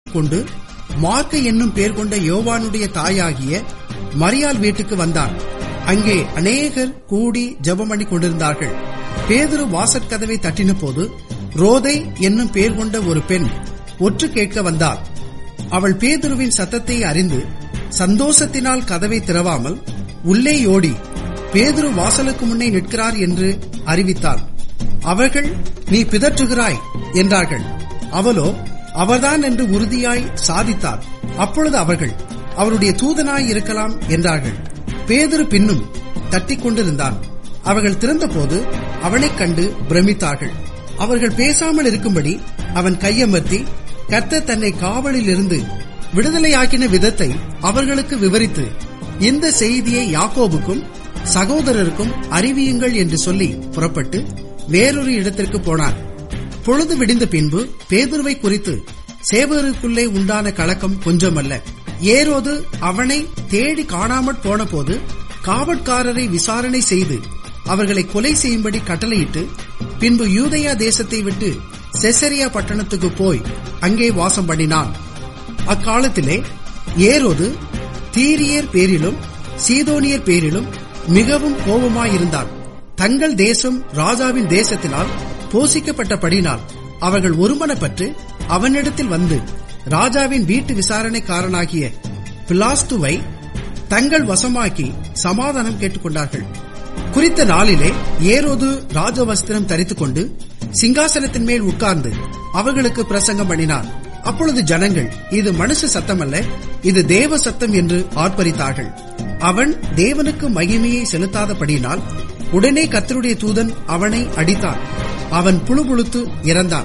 கொண்டு மார்க்கு என்னும் பேர் கொண்ட யோவானுடைய தாயாகிய மரியாள் வீட்டுக்கு வந்தான் அங்கே அநேகர் கூடி ஜெபமணி கொண்டிருந்தார்கள் பேதுரு வாசற்கதவை தட்டின போது ரோதை என்னும் பேர் கொண்ட ஒரு பெண் ஒற்று கேட்க வந்தாள் அவள் பேதுருவின் சத்தத்தை அறிந்து சந்தோஷத்தினால் கதவை திறவாமல் உள்ளே ஓடி பேதுரு வாசலுக்கு முன்னே நிற்கிறார் என்று அறிவித்தாள் அவர்கள் நீ பிதற்றுகிறாய் என்றார்கள் அவளோ அவர்தான் என்று உறுதியாய் சாதித்தார் அப்பொழுது அவர்கள் அவருடைய தூதனாய் இருக்கலாம் என்றார்கள் பேதுரு பின்னும் தட்டிக் கொண்டிருந்தான் அவர்கள் திறந்தபோது அவனைக் கண்டு பிரமித்தார்கள் அவர்கள் பேசாமல் இருக்கும்படி அவன் கையமர்த்தி கர்த்தர் தன்னை காவலில் இருந்து விடுதலையாக்கின விதத்தை அவர்களுக்கு விவரித்து இந்த செய்தியை யாக்கோபுக்கும் சகோதரருக்கும் அறிவியுங்கள் என்று சொல்லி புறப்பட்டு வேறொரு இடத்திற்கு போனார் பொழுது விடிந்த பின்பு பேதுருவை குறித்து சேவருக்குள்ளே உண்டான கலக்கம் கொஞ்சமல்ல ஏரோது அவனை தேடி காணாமற் போனபோது காவற்காரரை விசாரணை செய்து அவர்களை கொலை செய்யும்படி கட்டளையிட்டு பின்பு யூதயா தேசத்தை விட்டு செசரியா பட்டணத்துக்கு போய் அங்கே வாசம் பண்ணினான் அக்காலத்திலே ஏரோது தீரியர் பேரிலும் சீதோனியர் பேரிலும் மிகவும் கோபமாயிருந்தான் தங்கள் தேசம் ராஜாவின் தேசத்தினால் போஷிக்கப்பட்டபடினால் அவர்கள் ஒருமனப்பட்டு அவனிடத்தில் வந்து ராஜாவின் வீட்டு விசாரணைக்காரனாகிய பிலாஸ்துவை தங்கள் வசமாக்கி சமாதானம் கேட்டுக்கொண்டார்கள் குறித்த நாளிலே ஏரோது ராஜவஸ்திரம் தரித்துக் கொண்டு சிங்காசனத்தின் மேல் உட்கார்ந்து அவர்களுக்கு பிரசங்கம் பண்ணினார் அப்பொழுது ஜனங்கள் இது மனுஷ சத்தமல்ல இது தேவ சத்தம் என்று ஆர்ப்பரித்தார்கள் அவன் தேவனுக்கு மகிமையை செலுத்தாதபடியினால் உடனே கத்தருடைய தூதன் அவனை அடித்தான் அவன் புழுபுழுத்து இறந்தான்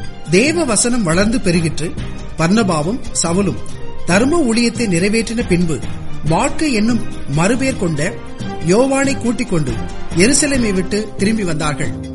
தேவ வசனம் வளர்ந்து பெருகிற்று பர்ணபாவும் சவுலும் தர்ம ஊழியத்தை நிறைவேற்றின பின்பு வாழ்க்கை என்னும் மறுபேர் கொண்ட யோவானை கூட்டிக் கொண்டு எருசலேமை விட்டு திரும்பி வந்தார்கள்